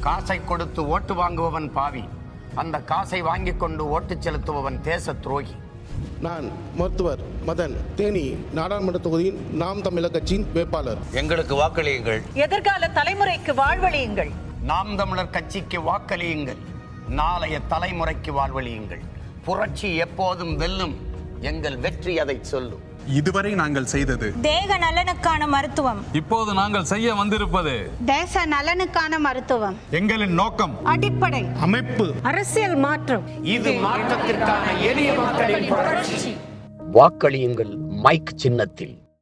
காசை கொடுத்து ஓட்டு வாங்குபவன் பாவி அந்த காசை வாங்கிக் கொண்டு ஓட்டு செலுத்துபவன் தேச துரோகி நான் மருத்துவர் மதன் தேனி நாடாளுமன்ற தொகுதியின் நாம் தமிழர் கட்சியின் வேட்பாளர் எங்களுக்கு வாக்களியுங்கள் எதிர்கால தலைமுறைக்கு வாழ்வழியுங்கள் நாம் தமிழர் கட்சிக்கு வாக்களியுங்கள் நாளைய தலைமுறைக்கு வாழ்வழியுங்கள் புரட்சி எப்போதும் வெல்லும் எங்கள் வெற்றி அதை சொல்லும் இதுவரை நாங்கள் செய்தது தேக நலனுக்கான மருத்துவம் இப்போது நாங்கள் செய்ய வந்திருப்பது தேச நலனுக்கான மருத்துவம் எங்களின் நோக்கம் அடிப்படை அமைப்பு அரசியல் மாற்றம் இது மாற்றத்திற்கான எளிய மக்களின் புரட்சி வாக்களியுங்கள் மைக் சின்னத்தில்